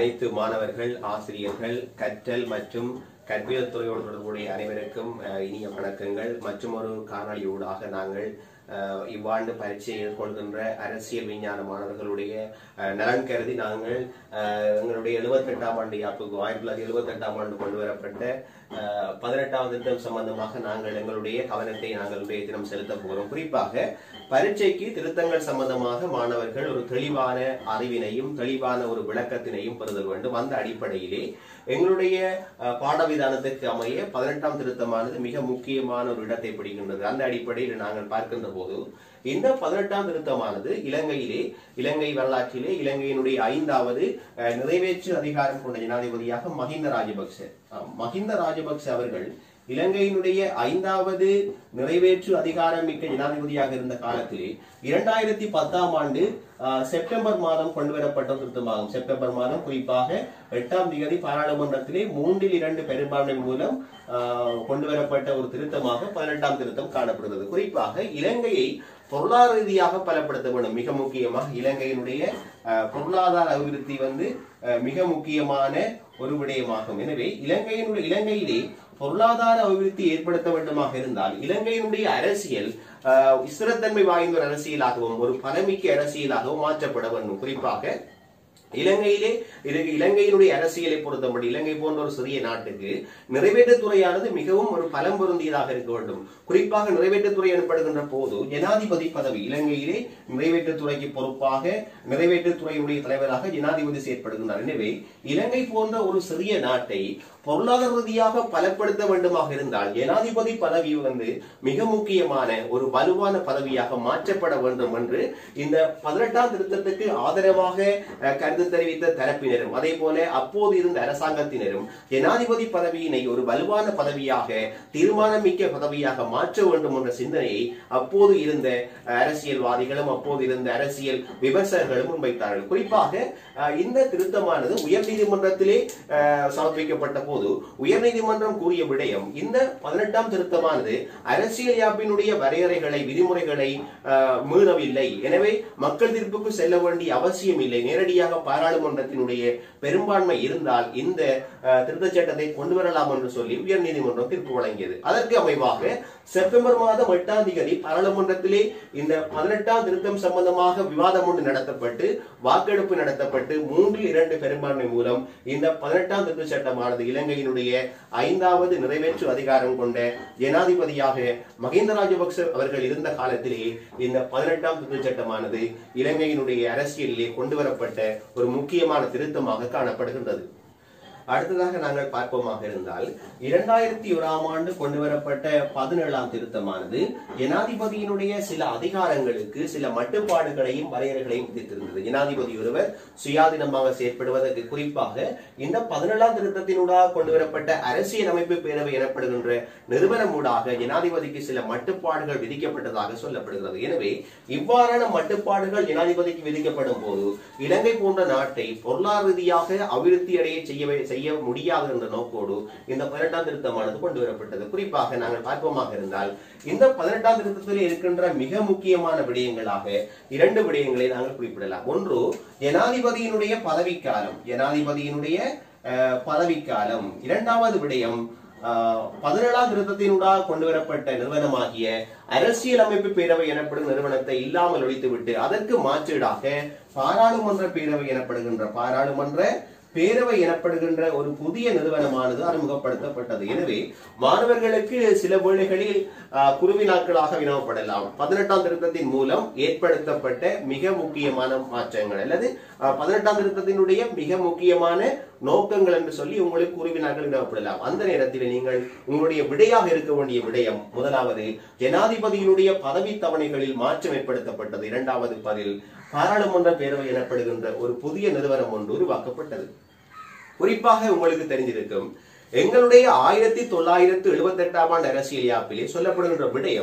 அனைத்து மாணவர்கள் ஆசிரியர்கள் கற்றல் மற்றும் கற்பியல் துறையோடு தொடர்புடைய அனைவருக்கும் அஹ், இனிய வணக்கங்கள் மற்றும் ஒரு காணொளியூடாக நாங்கள் அஹ், இவ்வாண்டு பரீட்சை எதிர்கொள்கின்ற அரசியல் விஞ்ஞான மாணவர்களுடைய அஹ், நலன் கருதி நாங்கள் அஹ், எங்களுடைய எழுபத்தெட்டாம் ஆண்டு யாப்புக்கு ஆயிரத்தி தொள்ளாயிரத்தி எழுபத்தெட்டாம் ஆண்டு கொண்டு வரப்பட்ட அஹ், பதினெட்டாவது திட்டம் சம்பந்தமாக நாங்கள் எங்களுடைய கவனத்தை நாங்கள் இன்றைய தினம் செலுத்த போகிறோம் குறிப்பாக பரீட்சைக்கு திருத்தங்கள் சம்பந்தமாக மாணவர்கள் ஒரு தெளிவான அறிவினையும் தெளிவான ஒரு விளக்கத்தினையும் பெறுதல் வேண்டும் அந்த அடிப்படையிலே எங்களுடைய அஹ், பாடவிதானத்துக்கு அமைய பதினெட்டாம் திருத்தமானது மிக முக்கியமான ஒரு இடத்தை பிடிக்கின்றது அந்த அடிப்படையில் நாங்கள் பார்க்கின்ற போது இந்த பதினெட்டாம் திருத்தமானது இலங்கையிலே இலங்கை வரலாற்றிலே இலங்கையினுடைய ஐந்தாவது அஹ், நிறைவேற்று அதிகாரம் கொண்ட ஜனாதிபதியாக மஹிந்த ராஜபக்ச ஆம், மஹிந்த ராஜபக்ச அவர்கள் இலங்கையினுடைய ஐந்தாவது நிறைவேற்று அதிகாரம் மிக்க ஜனாதிபதியாக இருந்த காலத்திலே இரண்டாயிரத்தி பத்தாம் ஆண்டு ஆஹ், செப்டம்பர் மாதம் கொண்டு வரப்பட்ட திருத்தமாகும் செப்டம்பர் மாதம் குறிப்பாக எட்டாம் தேதி பாராளுமன்றத்திலே மூன்றில் இரண்டு பெரும்பான்மை மூலம் ஆஹ், கொண்டு வரப்பட்ட ஒரு திருத்தமாக பதினெட்டாம் திருத்தம் காணப்படுகிறது குறிப்பாக இலங்கையை பொருளாதார ரீதியாக பலப்படுத்த வேண்டும் மிக முக்கியமாக இலங்கையினுடைய ஆஹ், பொருளாதார அபிவிருத்தி வந்து ஆஹ், மிக முக்கியமான ஒரு விடயமாகும் எனவே இலங்கையினுடைய இலங்கையிலே பொருளாதார அபிவிருத்தி ஏற்படுத்த வேண்டுமாக இருந்தால் இலங்கையினுடைய அரசியல் ஆஹ், ஸ்திரத்தன்மை வாய்ந்த ஒரு அரசியலாகவும் ஒரு பலமிக்க அரசியலாகவும் மாற்றப்பட வேண்டும் குறிப்பாக இலங்கையிலே இது இலங்கையினுடைய அரசியலை பொறுத்தபடி இலங்கை போன்ற ஒரு சிறிய நாட்டுக்கு நிறைவேற்றுத்துறையானது மிகவும் ஒரு பலம் பொருந்தியதாக இருக்க வேண்டும் குறிப்பாக நிறைவேற்றுத்துறை எனப்படுகின்ற போது ஜனாதிபதி பதவி இலங்கையிலே நிறைவேற்றுத்துறைக்கு பொறுப்பாக நிறைவேற்றுத்துறையுடைய தலைவராக ஜனாதிபதி செயற்படுகின்றார் எனவே இலங்கை போன்ற ஒரு சிறிய நாட்டை பொருளாதார ரீதியாக பலப்படுத்த வேண்டுமாக இருந்தால் ஜனாதிபதி பதவி வந்து மிக முக்கியமான ஒரு வலுவான பதவியாக மாற்றப்பட வேண்டும் என்று இந்த பதினெட்டாம் திருத்தத்துக்கு ஆதரவாக அஹ், கருத்து தெரிவித்த தரப்பினரும் அதே போல அப்போது இருந்த அரசாங்கத்தினரும் ஜனாதிபதி பதவியினை ஒரு வலுவான பதவியாக தீர்மானமிக்க பதவியாக மாற்ற வேண்டும் என்ற சிந்தனையை அப்போது இருந்த அஹ், அரசியல்வாதிகளும் அப்போது இருந்த அரசியல் விமர்சகர்களும் முன்வைத்தார்கள் குறிப்பாக அஹ், இந்த திருத்தமானது உயர்நீதிமன்றத்திலே அஹ், சமர்ப்பிக்கப்பட்ட போது உயர்நீதிமன்றம் கூறிய விடயம் இந்த பதினெட்டாம் திருத்தமானது அரசியல் யாப்பினுடைய வரையறைகளை விதிமுறைகளை அஹ், மீறவில்லை எனவே மக்கள் தீர்ப்புக்கு செல்ல வேண்டிய அவசியம் இல்லை நேரடியாக பாராளுமன்றத்தினுடைய பெரும்பான்மை இருந்தால் இந்த அஹ், திருத்தச் சட்டத்தை கொண்டு வரலாம் என்று சொல்லி உயர்நீதிமன்றம் தீர்ப்பு வழங்கியது அதற்கு அமைவாக செப்டம்பர் மாதம் எட்டாம் தேதி பாராளுமன்றத்திலே இந்த பதினெட்டாம் திருத்தம் சம்பந்தமாக விவாதம் ஒன்று நடத்தப்பட்டு வாக்கெடுப்பு நடத்தப்பட்டு மூன்றில் இரண்டு பெரும்பான்மை மூலம் இந்த பதினெட்டாம் திருத்த சட்டமானது இலங்கையினுடைய ஐந்தாவது நிறைவேற்று அதிகாரம் கொண்ட ஜனாதிபதியாக மஹிந்த ராஜபக்ச அவர்கள் இருந்த காலத்திலேயே இந்த பதினெட்டாம் திருத்த சட்டமானது இலங்கையினுடைய அரசியலிலே கொண்டு வரப்பட்ட ஒரு முக்கியமான திருத்தமாக காணப்படுகின்றது அடுத்ததாக நாங்கள் பார்ப்போமாக இருந்தால் இரண்டாயிரத்தி ஓராம் ஆண்டு கொண்டு வரப்பட்ட பதினேழாம் திருத்தமானது ஜனாதிபதியினுடைய சில அதிகாரங்களுக்கு சில மட்டுப்பாடுகளையும் வரையறைகளையும் விதித்திருந்தது ஜனாதிபதி ஒருவர் சுயாதீனமாக செயற்படுவதற்கு குறிப்பாக இந்த பதினேழாம் திருத்தத்தினூடாக கொண்டு வரப்பட்ட அரசியல் அமைப்பு பேரவை எனப்படுகின்ற நிறுவனமூடாக ஜனாதிபதிக்கு சில மட்டுப்பாடுகள் விதிக்கப்பட்டதாக சொல்லப்படுகிறது எனவே இவ்வாறான மட்டுப்பாடுகள் ஜனாதிபதிக்கு விதிக்கப்படும் போது இலங்கை போன்ற நாட்டை பொருளாதார ரீதியாக அபிவிருத்தி அடைய செய்ய செய்ய முடியாது என்ற நோக்கோடு இந்த பதினெட்டாம் திருத்தமானது கொண்டு வரப்பட்டது குறிப்பாக நாங்கள் பார்ப்போமாக இருந்தால் இந்த பதினெட்டாம் திருத்தத்தில் இருக்கின்ற மிக முக்கியமான விடயங்களாக இரண்டு விடயங்களை நாங்கள் குறிப்பிடலாம் ஒன்று ஜனாதிபதியினுடைய பதவிக்காலம் ஜனாதிபதியினுடைய அஹ், பதவிக்காலம் இரண்டாவது விடயம் ஆஹ், பதினேழாம் திருத்தத்தினூடாக கொண்டு வரப்பட்ட நிறுவனமாகிய அரசியலமைப்பு பேரவை எனப்படும் நிறுவனத்தை இல்லாமல் ஒழித்துவிட்டு அதற்கு மாற்றீடாக பாராளுமன்ற பேரவை எனப்படுகின்ற பாராளுமன்ற பேரவை எனப்படுகின்ற ஒரு புதிய நிறுவனமானது அறிமுகப்படுத்தப்பட்டது எனவே மாணவர்களுக்கு சில வேளைகளில் ஆஹ், குருவி நாட்களாக வினவப்படலாம் பதினெட்டாம் திருத்தத்தின் மூலம் ஏற்படுத்தப்பட்ட மிக முக்கியமான மாற்றங்கள் அல்லது ஆஹ், பதினெட்டாம் திருத்தத்தினுடைய மிக முக்கியமான நோக்கங்கள் என்று சொல்லி உங்களுக்கு குருவி நாட்கள் வினவப்படலாம் அந்த நேரத்தில் நீங்கள் உங்களுடைய விடையாக இருக்க வேண்டிய விடயம் முதலாவது ஜனாதிபதியினுடைய பதவி தவணைகளில் மாற்றம் ஏற்படுத்தப்பட்டது இரண்டாவது பதில் பாராளுமன்ற பேரவை எனப்படுகின்ற ஒரு புதிய நிறுவனம் ஒன்று உருவாக்கப்பட்டது குறிப்பாக உங்களுக்கு தெரிஞ்சிருக்கும் எங்களுடைய ஆயிரத்தி தொள்ளாயிரத்து எழுபத்தி எட்டாம் ஆண்டு அரசியல் யாப்பிலே சொல்லப்படுகின்ற விடயம்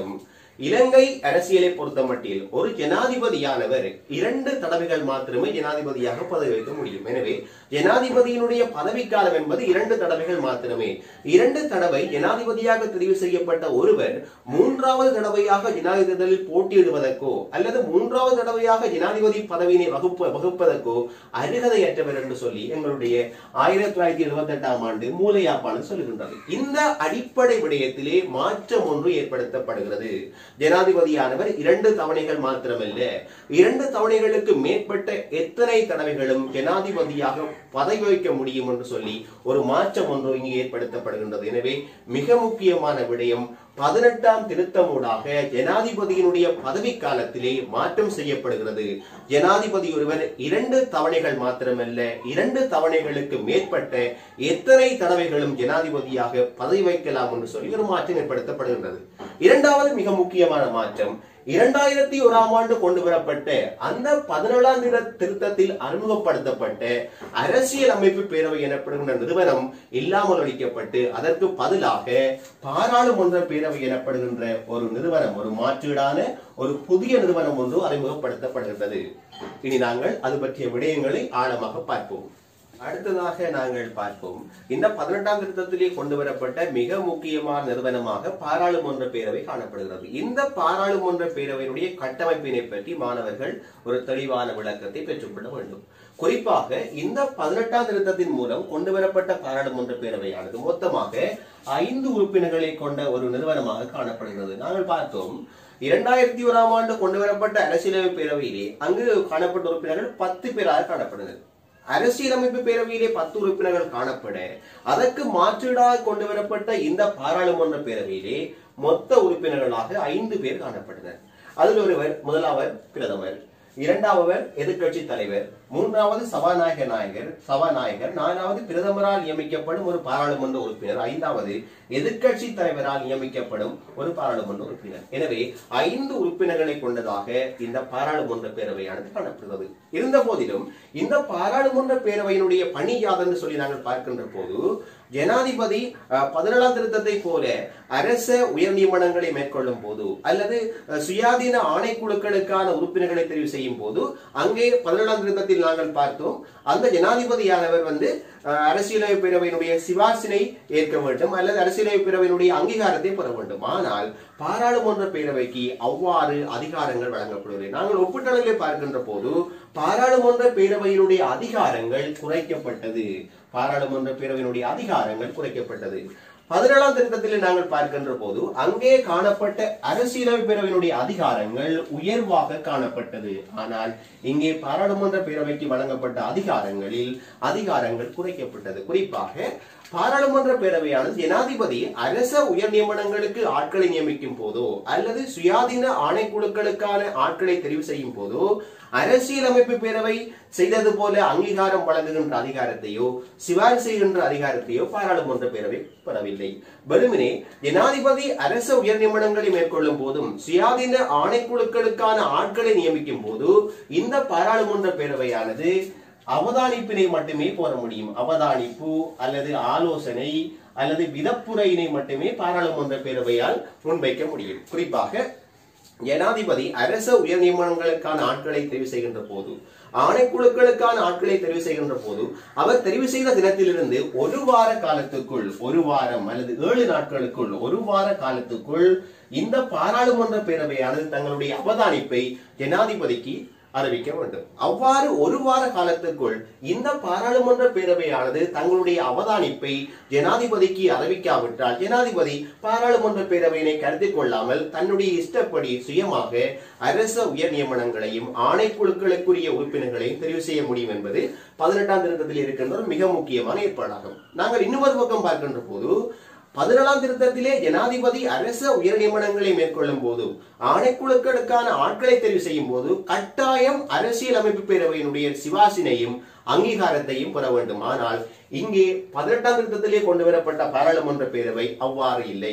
இலங்கை அரசியலை பொறுத்தமட்டில் ஒரு ஜனாதிபதியானவர் இரண்டு தடவைகள் மாத்திரமே ஜனாதிபதியாக பதவி வைக்க முடியும் எனவே ஜனாதிபதியினுடைய பதவிக்காலம் என்பது இரண்டு தடவைகள் மாத்திரமே இரண்டு தடவை ஜனாதிபதியாக தெரிவு செய்யப்பட்ட ஒருவர் மூன்றாவது தடவையாக ஜனாதிபதியில் போட்டியிடுவதற்கோ அல்லது மூன்றாவது தடவையாக ஜனாதிபதி பதவியினை வகுப்ப வகுப்பதற்கோ அருகதையற்றவர் என்று சொல்லி எங்களுடைய ஆயிரத்தி தொள்ளாயிரத்தி எழுபத்தி எட்டாம் ஆண்டு மூலையாப்பாளர் சொல்லுகின்றது இந்த அடிப்படை விடயத்திலே மாற்றம் ஒன்று ஏற்படுத்தப்படுகிறது ஜனாதிபதியானவர் இரண்டு தவணைகள் மாத்திரமல்ல இரண்டு தவணைகளுக்கு மேற்பட்ட எத்தனை தடவைகளும் ஜனாதிபதியாக பதவி வகிக்க முடியும் என்று சொல்லி ஒரு மாற்றம் ஒன்று இங்கு ஏற்படுத்தப்படுகின்றது எனவே மிக முக்கியமான விடயம் பதினெட்டாம் திருத்தமூடாக ஜனாதிபதியினுடைய பதவி காலத்திலே மாற்றம் செய்யப்படுகிறது ஜனாதிபதி ஒருவர் இரண்டு தவணைகள் மாத்திரமல்ல இரண்டு தவணைகளுக்கு மேற்பட்ட எத்தனை தடவைகளும் ஜனாதிபதியாக பதவி வைக்கலாம் என்று சொல்லி ஒரு மாற்றம் ஏற்படுத்தப்படுகின்றது இரண்டாவது மிக முக்கியமான மாற்றம் இரண்டாயிரத்தி ஓராம் ஆண்டு கொண்டு வரப்பட்ட அந்த பதினேழாம் தின திருத்தத்தில் அறிமுகப்படுத்தப்பட்ட அரசியல் அமைப்பு பேரவை எனப்படுகின்ற நிறுவனம் இல்லாமல் ஒழிக்கப்பட்டு அதற்கு பதிலாக பாராளுமன்ற பேரவை எனப்படுகின்ற ஒரு நிறுவனம் ஒரு மாற்றீடான ஒரு புதிய நிறுவனம் ஒன்று அறிமுகப்படுத்தப்படுகின்றது இனி நாங்கள் அது பற்றிய விடயங்களை ஆழமாக பார்ப்போம் அடுத்ததாக நாங்கள் பார்ப்போம் இந்த பதினெட்டாம் திருத்தத்திலே கொண்டு வரப்பட்ட மிக முக்கியமான நிறுவனமாக பாராளுமன்ற பேரவை காணப்படுகிறது இந்த பாராளுமன்ற பேரவையினுடைய கட்டமைப்பினை பற்றி மாணவர்கள் ஒரு தெளிவான விளக்கத்தை பெற்றுக்கொள்ள வேண்டும் குறிப்பாக இந்த பதினெட்டாம் திருத்தத்தின் மூலம் கொண்டு வரப்பட்ட பாராளுமன்ற பேரவையானது மொத்தமாக ஐந்து உறுப்பினர்களை கொண்ட ஒரு நிறுவனமாக காணப்படுகிறது நாங்கள் பார்த்தோம் இரண்டாயிரத்தி ஓராம் ஆண்டு கொண்டு வரப்பட்ட அரசியலமைப்பு பேரவையிலே அங்கு காணப்பட்ட உறுப்பினர்கள் பத்து பேராக காணப்படுகிறது அரசியலமைப்பு பேரவையிலே பத்து உறுப்பினர்கள் காணப்பட அதற்கு மாற்றீடாக கொண்டு வரப்பட்ட இந்த பாராளுமன்ற பேரவையிலே மொத்த உறுப்பினர்களாக ஐந்து பேர் காணப்பட்டனர் அதில் ஒருவர் முதலாவர் பிரதமர் இரண்டாவது எதிர்க்கட்சி தலைவர் மூன்றாவது சபாநாயகர் நாயகர் சபாநாயகர் நான்காவது பிரதமரால் நியமிக்கப்படும் ஒரு பாராளுமன்ற உறுப்பினர் ஐந்தாவது எதிர்க்கட்சி தலைவரால் நியமிக்கப்படும் ஒரு பாராளுமன்ற உறுப்பினர் எனவே ஐந்து உறுப்பினர்களை கொண்டதாக இந்த பாராளுமன்ற பேரவையானது காணப்படுகிறது இருந்த போதிலும் இந்த பாராளுமன்ற பேரவையினுடைய பணி யாதென்று சொல்லி நாங்கள் பார்க்கின்ற போது ஜனாதிபதி அஹ், பதினேழாம் திருத்தத்தை போல அரச உயர் நியமனங்களை மேற்கொள்ளும் போது அல்லது அஹ், சுயாதீன ஆணைக்குழுக்களுக்கான உறுப்பினர்களை தெரிவு செய்யும் போது அங்கே பதினேழாம் திருத்தத்தில் நாங்கள் பார்த்தோம் அந்த ஜனாதிபதியானவர் வந்து அஹ், அரசியலமைப்பு பேரவையினுடைய சிபார்சினை ஏற்க வேண்டும் அல்லது அரசியலமைப்பு பேரவையினுடைய அங்கீகாரத்தை பெற வேண்டும் ஆனால் பாராளுமன்ற பேரவைக்கு அவ்வாறு அதிகாரங்கள் வழங்கப்படுவதில்லை நாங்கள் ஒப்பீட்டளவிலே பார்க்கின்ற போது பாராளுமன்ற பேரவையினுடைய அதிகாரங்கள் குறைக்கப்பட்டது பாராளுமன்ற பேரவையினுடைய அதிகாரங்கள் குறைக்கப்பட்டது பதினேழாம் திருத்தத்தில் நாங்கள் பார்க்கின்ற போது அங்கே காணப்பட்ட அரசியலமைப்பு பேரவையினுடைய அதிகாரங்கள் உயர்வாக காணப்பட்டது ஆனால் இங்கே பாராளுமன்ற பேரவைக்கு வழங்கப்பட்ட அதிகாரங்களில் அதிகாரங்கள் குறைக்கப்பட்டது குறிப்பாக பாராளுமன்ற பேரவையானது ஜனாதிபதி அரச உயர் நியமனங்களுக்கு ஆட்களை நியமிக்கும் போதோ அல்லது சுயாதீன ஆணைக்குழுக்களுக்கான ஆட்களை தெரிவு செய்யும் போதோ அரசியலமைப்பு பேரவை செய்தது போல அங்கீகாரம் வழங்குகின்ற அதிகாரத்தையோ சிபாரிசு செய்கின்ற அதிகாரத்தையோ பாராளுமன்ற பேரவை பெறவில்லை வெறுமனே ஜனாதிபதி அரச உயர் நியமனங்களை மேற்கொள்ளும் போதும் சுயாதீன ஆணைக்குழுக்களுக்கான ஆட்களை நியமிக்கும் போது இந்த பாராளுமன்ற பேரவையானது அவதானிப்பினை மட்டுமே போட முடியும் அவதானிப்பு அல்லது ஆலோசனை அல்லது விதப்புரையினை மட்டுமே பாராளுமன்ற பேரவையால் முன்வைக்க முடியும் குறிப்பாக ஜனாதிபதி அரச உயர் நியமனங்களுக்கான ஆட்களை தெரிவு செய்கின்ற போது ஆணைக்குழுக்களுக்கான ஆட்களை தெரிவு செய்கின்ற போது அவர் தெரிவு செய்த தினத்திலிருந்து ஒரு வார காலத்துக்குள் ஒரு வாரம் அல்லது ஏழு நாட்களுக்குள் ஒரு வார காலத்துக்குள் இந்த பாராளுமன்ற பேரவையானது தங்களுடைய அவதானிப்பை ஜனாதிபதிக்கு அறிவிக்க வேண்டும் அவ்வாறு ஒரு வார காலத்துக்குள் இந்த பாராளுமன்ற பேரவையானது தங்களுடைய அவதானிப்பை ஜனாதிபதிக்கு அறிவிக்காவிட்டால் ஜனாதிபதி பாராளுமன்ற பேரவையினை கருத்தில் கொள்ளாமல் தன்னுடைய இஷ்டப்படி சுயமாக அரச உயர் நியமனங்களையும் ஆணைக்குழுக்களுக்குரிய உறுப்பினர்களையும் தெரிவு செய்ய முடியும் என்பது பதினெட்டாம் திருத்தத்தில் இருக்கின்ற ஒரு மிக முக்கியமான ஏற்பாடாகும் நாங்கள் இன்னொரு பக்கம் பார்க்கின்ற போது பதினேழாம் திருத்தத்திலே ஜனாதிபதி அரச உயர் நியமனங்களை மேற்கொள்ளும் போது ஆணைக்குழுக்களுக்கான ஆட்களை தெரிவு செய்யும் போது கட்டாயம் அரசியல் அமைப்பு பேரவையினுடைய சிவாசினையும் அங்கீகாரத்தையும் பெற வேண்டும் ஆனால் இங்கே பதினெட்டாம் திருத்தத்திலே கொண்டு வரப்பட்ட பாராளுமன்ற பேரவை அவ்வாறு இல்லை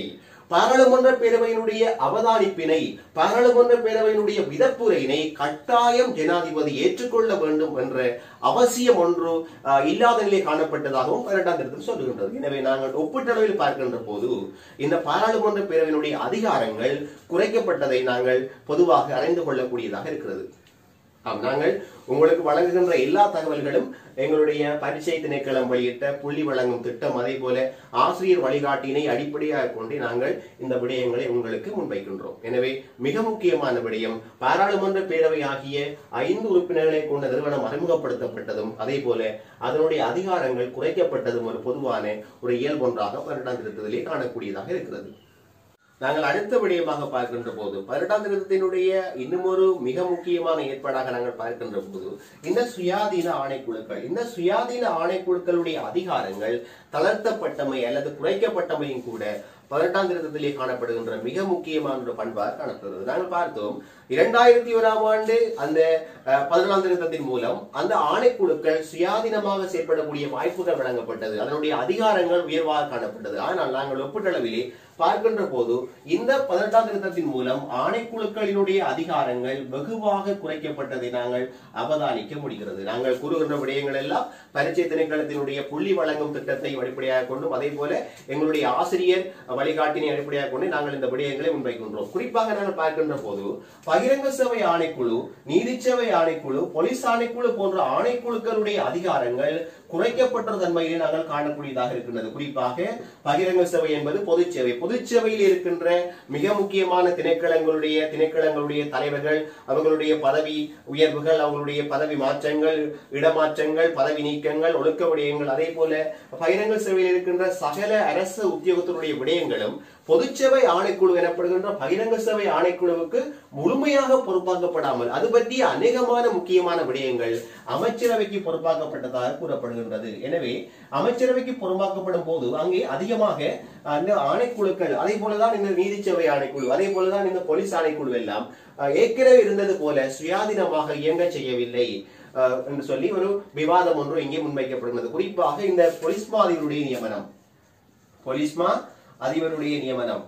பாராளுமன்ற பேரவையினுடைய அவதானிப்பினை பாராளுமன்ற பேரவையினுடைய விதப்புரையினை கட்டாயம் ஜனாதிபதி ஏற்றுக்கொள்ள வேண்டும் என்ற அவசியம் ஒன்று அஹ், இல்லாத நிலை காணப்பட்டதாகவும் பதினெட்டாம் திருத்தம் சொல்லுகின்றது எனவே நாங்கள் ஒப்பீட்டளவில் பார்க்கின்ற போது இந்த பாராளுமன்ற பேரவையினுடைய அதிகாரங்கள் குறைக்கப்பட்டதை நாங்கள் பொதுவாக அறிந்து கொள்ளக்கூடியதாக இருக்கிறது ஆம் நாங்கள் உங்களுக்கு வழங்குகின்ற எல்லா தகவல்களும் எங்களுடைய பரீட்சை திணைக்களம் வெளியிட்ட புள்ளி வழங்கும் திட்டம் அதே போல ஆசிரியர் வழிகாட்டினை அடிப்படையாக கொண்டு நாங்கள் இந்த விடயங்களை உங்களுக்கு முன்வைக்கின்றோம் எனவே மிக முக்கியமான விடயம் பாராளுமன்ற பேரவை ஆகிய ஐந்து உறுப்பினர்களை கொண்ட நிறுவனம் அறிமுகப்படுத்தப்பட்டதும் அதே போல அதனுடைய அதிகாரங்கள் குறைக்கப்பட்டதும் ஒரு பொதுவான ஒரு இயல்பொன்றாக பன்னெண்டாம் திருத்தத்திலே காணக்கூடியதாக இருக்கிறது நாங்கள் அடுத்த விடயமாக பார்க்கின்ற போது பதினெட்டாம் திருத்தத்தினுடைய இன்னும் ஒரு மிக முக்கியமான ஏற்பாடாக நாங்கள் பார்க்கின்ற போது இந்த சுயாதீன ஆணைக்குழுக்கள் இந்த சுயாதீன ஆணைக்குழுக்களுடைய அதிகாரங்கள் தளர்த்தப்பட்டமை அல்லது குறைக்கப்பட்டமையும் கூட பதினெட்டாம் திருத்தத்திலே காணப்படுகின்ற மிக முக்கியமான ஒரு பண்பாக காணப்படுகிறது நாங்கள் பார்த்தோம் இரண்டாயிரத்தி ஓராம் ஆண்டு அந்த அஹ், பதினொன்றாம் திருத்தத்தின் மூலம் அந்த ஆணைக்குழுக்கள் சுயாதீனமாக செயல்படக்கூடிய வாய்ப்புகள் வழங்கப்பட்டது அதனுடைய அதிகாரங்கள் உயர்வாக காணப்பட்டது ஆனால் நாங்கள் ஒப்பீட்டளவிலே பார்க்கின்ற போது இந்த பதினெட்டாம் திருத்தத்தின் மூலம் ஆணைக்குழுக்களினுடைய அதிகாரங்கள் வெகுவாக குறைக்கப்பட்டதை நாங்கள் அவதானிக்க முடிகிறது நாங்கள் கூறுகின்ற விடயங்கள் எல்லாம் பரீட்சை திணைக்களத்தினுடைய புள்ளி வழங்கும் திட்டத்தை அடிப்படையாக கொண்டும் அதே போல எங்களுடைய ஆசிரியர் வழிகாட்டினை அடிப்படையாக கொண்டு நாங்கள் இந்த விடயங்களை முன்வைக்கின்றோம் குறிப்பாக நாங்கள் பார்க்கின்ற போது பகிரங்க சேவை ஆணைக்குழு நீதிச்சேவை ஆணைக்குழு போலீஸ் ஆணைக்குழு போன்ற ஆணைக்குழுக்களுடைய அதிகாரங்கள் குறைக்கப்பட்ட தன்மையிலே நாங்கள் காணக்கூடியதாக இருக்கின்றது குறிப்பாக பகிரங்க சேவை என்பது பொதுச் சேவை பொதுச் சேவையில் இருக்கின்ற மிக முக்கியமான திணைக்களங்களுடைய திணைக்களங்களுடைய தலைவர்கள் அவர்களுடைய பதவி உயர்வுகள் அவங்களுடைய பதவி மாற்றங்கள் இடமாற்றங்கள் பதவி நீக்கங்கள் ஒழுக்க விடயங்கள் அதே போல பகிரங்க சேவையில் இருக்கின்ற சகல அரசு உத்தியோகத்தினுடைய விடயங்களும் பொதுச்சேவை ஆணைக்குழு எனப்படுகின்ற பகிரங்க சேவை ஆணைக்குழுவுக்கு முழுமையாக பொறுப்பாக்கப்படாமல் அது பற்றிய அநேகமான முக்கியமான விடயங்கள் அமைச்சரவைக்கு பொறுப்பாக்கப்பட்டதாக கூறப்படுகின்றது எனவே அமைச்சரவைக்கு பொறுப்பாக்கப்படும் போது அங்கே அதிகமாக அந்த ஆணைக்குழுக்கள் அதே போலதான் இந்த நீதிச்சேவை ஆணைக்குழு அதே போலதான் இந்த போலீஸ் ஆணைக்குழு எல்லாம் அஹ், ஏற்கனவே இருந்தது போல சுயாதீனமாக இயங்க செய்யவில்லை அஹ், என்று சொல்லி ஒரு விவாதம் ஒன்று இங்கே முன்வைக்கப்படுகிறது குறிப்பாக இந்த போலீஸ் மாதிரியுடைய நியமனம் போலீஸ்மா அதிபருடைய நியமனம்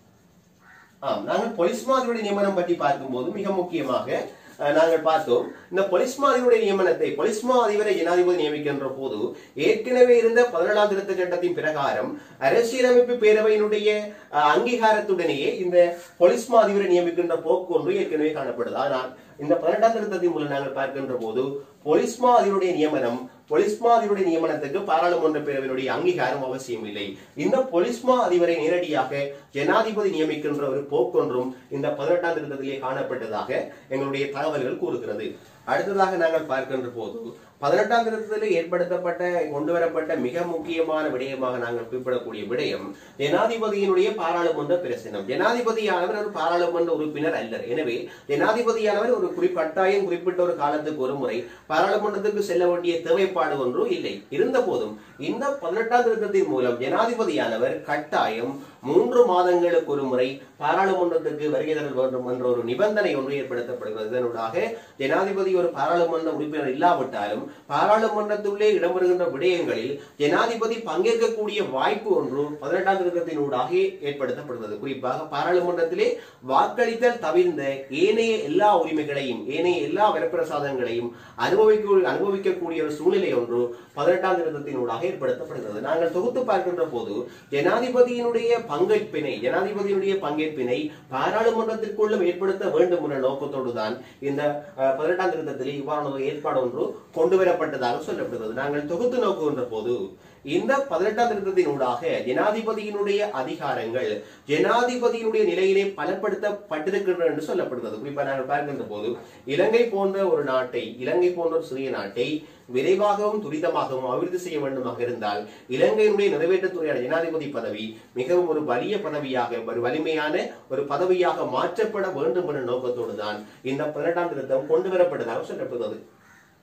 ஆம் நாங்கள் போலீஸ் மாதிரியுடைய நியமனம் பற்றி பார்க்கும்போது மிக முக்கியமாக அஹ், நாங்கள் பார்த்தோம் இந்த போலீஸ் மாதிரியுடைய நியமனத்தை போலீஸ் மா அதிபரை ஜனாதிபதி நியமிக்கின்ற போது ஏற்கனவே இருந்த பதினேழாம் திருத்த சட்டத்தின் பிரகாரம் அரசியலமைப்பு பேரவையினுடைய அஹ், அங்கீகாரத்துடனேயே இந்த போலீஸ் மா அதிபரை நியமிக்கின்ற போக்கு ஒன்று ஏற்கனவே காணப்படுது ஆனால் இந்த பதினெட்டாம் திருத்தத்தின் மூலம் நாங்கள் பார்க்கின்ற போது போலீஸ் மா அதிபருடைய நியமனம் போலீஸ் மா அதிபருடைய நியமனத்துக்கு பாராளுமன்ற பேரவையினுடைய அங்கீகாரம் அவசியம் இல்லை இந்த போலீஸ் மா அதிபரை நேரடியாக ஜனாதிபதி நியமிக்கின்ற ஒரு போக்கொன்றும் இந்த பதினெட்டாம் திருத்தத்திலே காணப்பட்டதாக எங்களுடைய தகவல்கள் கூறுகிறது அடுத்ததாக நாங்கள் பார்க்கின்ற போது பதினெட்டாம் திருத்தத்தில் ஏற்படுத்தப்பட்ட கொண்டு வரப்பட்ட மிக முக்கியமான விடயமாக நாங்கள் குறிப்பிடக்கூடிய விடயம் ஜனாதிபதியினுடைய பாராளுமன்ற பிரசனம் ஜனாதிபதியானவர் ஒரு பாராளுமன்ற உறுப்பினர் அல்லர் எனவே ஜனாதிபதியானவர் ஒரு குறி- கட்டாயம் குறிப்பிட்ட ஒரு காலத்துக்கு ஒரு முறை பாராளுமன்றத்துக்கு செல்ல வேண்டிய தேவைப்பாடு ஒன்று இல்லை இருந்த போதும் இந்த பதினெட்டாம் திருத்தத்தின் மூலம் ஜனாதிபதியானவர் கட்டாயம் மூன்று மாதங்களுக்கு ஒரு முறை பாராளுமன்றத்துக்கு வருகை தர வேண்டும் என்ற ஒரு நிபந்தனை ஒன்று ஏற்படுத்தப்படுகிறது இதனூடாக ஜனாதிபதி ஒரு பாராளுமன்ற உறுப்பினர் இல்லாவிட்டாலும் பாராளுமன்றத்துள்ளே இடம்பெறுகின்ற விடயங்களில் ஜனாதிபதி பங்கேற்கக்கூடிய வாய்ப்பு ஒன்று பதினெட்டாம் திருத்தத்தினூடாக ஏற்படுத்தப்படுகிறது குறிப்பாக பாராளுமன்றத்திலே வாக்களித்தல் தவிர்ந்த ஏனைய எல்லா உரிமைகளையும் ஏனைய எல்லா வரப்பிரசாதங்களையும் அனுபவிக்க அனுபவிக்கக்கூடிய ஒரு சூழ்நிலை ஒன்று பதினெட்டாம் திருத்தத்தினூடாக ஏற்படுத்தப்படுகிறது நாங்கள் தொகுத்து பார்க்கின்ற போது ஜனாதிபதியினுடைய பங்கேற்பினை ஜனாதிபதியினுடைய பங்கேற்பினை பாராளுமன்றத்திற்குள்ளும் ஏற்படுத்த வேண்டும் என்ற நோக்கத்தோடு தான் இந்த அஹ், பதினெட்டாம் திருத்தத்திலே இவ்வாறான ஒரு ஏற்பாடு ஒன்று கொண்டு வரப்பட்டதாக சொல்லப்படுகிறது நாங்கள் தொகுத்து நோக்குகின்ற போது இந்த பதினெட்டாம் திருத்தத்தினூடாக ஜனாதிபதியினுடைய அதிகாரங்கள் ஜனாதிபதியினுடைய நிலையிலே பலப்படுத்தப்பட்டிருக்கின்றன என்று சொல்லப்படுகிறது குறிப்பாக நாங்கள் பார்க்கின்ற போது இலங்கை போன்ற ஒரு நாட்டை இலங்கை போன்ற ஒரு சிறிய நாட்டை விரைவாகவும் துரிதமாகவும் அபிவிருத்தி செய்ய வேண்டுமாக இருந்தால் இலங்கையினுடைய நிறைவேற்றுத்துறையான ஜனாதிபதி பதவி மிகவும் ஒரு வலிய பதவியாக ஒரு வலிமையான ஒரு பதவியாக மாற்றப்பட வேண்டும் என்ற நோக்கத்தோடு தான் இந்த பதினெட்டாம் திருத்தம் கொண்டு வரப்பட்டதாக சொல்லப்படுகிறது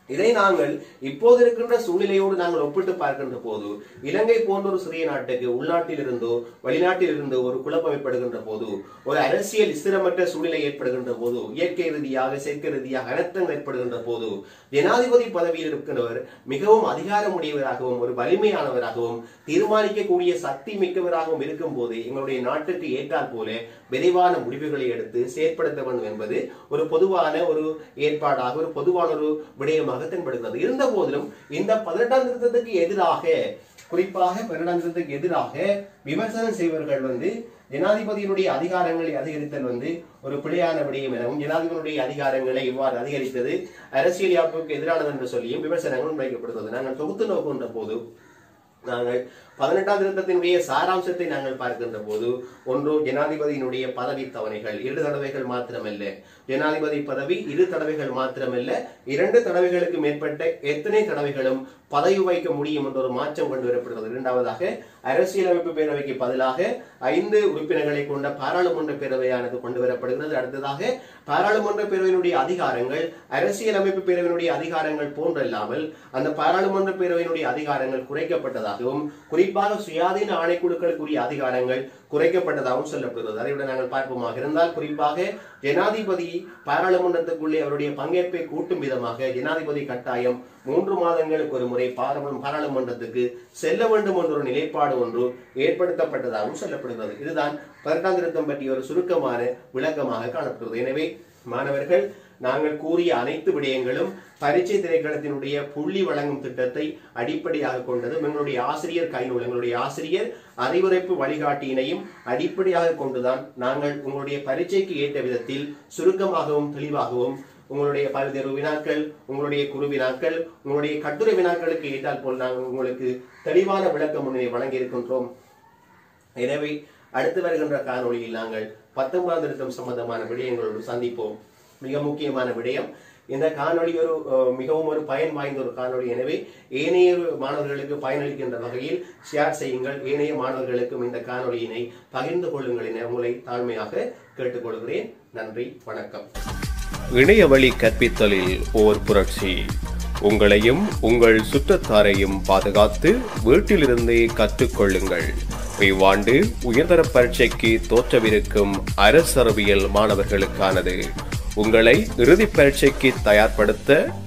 இதை நாங்கள் இப்போது இருக்கின்ற சூழ்நிலையோடு நாங்கள் ஒப்பிட்டு பார்க்கின்ற போது இலங்கை போன்ற ஒரு சிறிய நாட்டுக்கு உள்நாட்டில் இருந்தோ வெளிநாட்டில் இருந்தோ ஒரு குழப்பம் ஏற்படுகின்ற போது ஒரு அரசியல் ஸ்திரமற்ற சூழ்நிலை ஏற்படுகின்ற போது இயற்கை ரீதியாக செயற்கை ரீதியாக அனர்த்தங்கள் ஏற்படுகின்ற போது ஜனாதிபதி பதவியில் இருக்கின்றவர் மிகவும் அதிகாரமுடையவராகவும் ஒரு வலிமையானவராகவும் தீர்மானிக்கக்கூடிய சக்தி மிக்கவராகவும் இருக்கும் போது எங்களுடைய நாட்டுக்கு ஏற்றால் போல விரைவான முடிவுகளை எடுத்து செயற்படுத்த வேண்டும் என்பது ஒரு பொதுவான ஒரு ஏற்பாடாக ஒரு பொதுவான ஒரு விடயமாக தென்படுகிறது இருந்த போதிலும் இந்த பதினெட்டாம் திருத்தத்துக்கு எதிராக குறிப்பாக பதினெட்டாம் திருத்தத்துக்கு எதிராக விமர்சனம் செய்வர்கள் வந்து ஜனாதிபதியினுடைய அதிகாரங்களை அதிகரித்தல் வந்து ஒரு பிழையான விடயம் எனவும் ஜனாதிபதியினுடைய அதிகாரங்களை இவ்வாறு அதிகரித்தது அரசியல் யாப்புக்கு எதிரானது என்று சொல்லியும் விமர்சனங்கள் முன்வைக்கப்படுகிறது நாங்கள் தொகுத்து நோக்குகின்ற போது நாங்கள் பதினெட்டாம் திருத்தத்தினுடைய சாராம்சத்தை நாங்கள் பார்க்கின்ற போது ஒன்று ஜனாதிபதியினுடைய பதவி தவணைகள் இரு தடவைகள் மாத்திரமல்ல ஜனாதிபதி பதவி இரு தடவைகள் மாத்திரமல்ல இரண்டு தடவைகளுக்கு மேற்பட்ட எத்தனை தடவைகளும் பதவி வைக்க முடியும் என்ற ஒரு மாற்றம் கொண்டு வரப்படுகிறது இரண்டாவதாக அரசியலமைப்பு பேரவைக்கு பதிலாக ஐந்து உறுப்பினர்களை கொண்ட பாராளுமன்ற பேரவையானது கொண்டு வரப்படுகிறது அடுத்ததாக பாராளுமன்ற பேரவையினுடைய அதிகாரங்கள் அரசியலமைப்பு பேரவையினுடைய அதிகாரங்கள் போன்றல்லாமல் அந்த பாராளுமன்ற பேரவையினுடைய அதிகாரங்கள் குறைக்கப்பட்டதாகவும் குறிப்பாக சுயாதீன ஆணைக்குழுக்களுக்குரிய அதிகாரங்கள் குறைக்கப்பட்டதாகவும் சொல்லப்படுகிறது அதை விட நாங்கள் பார்ப்போமாக இருந்தால் குறிப்பாக ஜனாதிபதி பாராளுமன்றத்துக்குள்ளே அவருடைய பங்கேற்பை கூட்டும் விதமாக ஜனாதிபதி கட்டாயம் மூன்று மாதங்களுக்கு ஒரு முறை பாராளுமன்ற பாராளுமன்றத்துக்கு செல்ல வேண்டும் என்ற ஒரு நிலைப்பாடு ஒன்று ஏற்படுத்தப்பட்டதாகவும் சொல்லப்படுகிறது இதுதான் பதினெட்டாம் திருத்தம் பற்றிய ஒரு சுருக்கமான விளக்கமாக காணப்படுகிறது எனவே மாணவர்கள் நாங்கள் கூறிய அனைத்து விடயங்களும் பரீட்சை திணைக்களத்தினுடைய புள்ளி வழங்கும் திட்டத்தை அடிப்படையாக கொண்டது எங்களுடைய ஆசிரியர் கைநூல் எங்களுடைய ஆசிரியர் அறிவுரைப்பு வழிகாட்டியினையும் அடிப்படையாக கொண்டுதான் நாங்கள் உங்களுடைய பரீட்சைக்கு ஏற்ற விதத்தில் சுருக்கமாகவும் தெளிவாகவும் உங்களுடைய பல்வேறு வினாக்கள் உங்களுடைய குறு வினாக்கள் உங்களுடைய கட்டுரை வினாக்களுக்கு ஏற்றால் போல் நாங்கள் உங்களுக்கு தெளிவான விளக்க முன்னிலை வழங்கி இருக்கின்றோம் எனவே அடுத்து வருகின்ற காணொளியில் நாங்கள் பத்தொன்பதாம் திருத்தம் சம்பந்தமான விடயங்களோடு சந்திப்போம் மிக முக்கியமான விடயம் இந்த காணொளி ஒரு அஹ், மிகவும் ஒரு பயன் வாய்ந்த ஒரு காணொளி எனவே ஏனைய மாணவர்களுக்கு பயனளிக்கின்ற வகையில் ஷேர் செய்யுங்கள் ஏனைய மாணவர்களுக்கும் இந்த காணொளியினை பகிர்ந்து கொள்ளுங்கள் என உங்களை தாழ்மையாக கேட்டுக்கொள்கிறேன் நன்றி வணக்கம் இணையவழி கற்பித்தலில் ஓர் புரட்சி உங்களையும் உங்கள் சுற்றத்தாரையும் பாதுகாத்து வீட்டிலிருந்தே கற்றுக்கொள்ளுங்கள் இவ்வாண்டு உயர்தர பரீட்சைக்கு தோற்றவிருக்கும் அரசறிவியல் மாணவர்களுக்கானது உங்களை இறுதிப் பரீட்சைக்கு தயார்படுத்த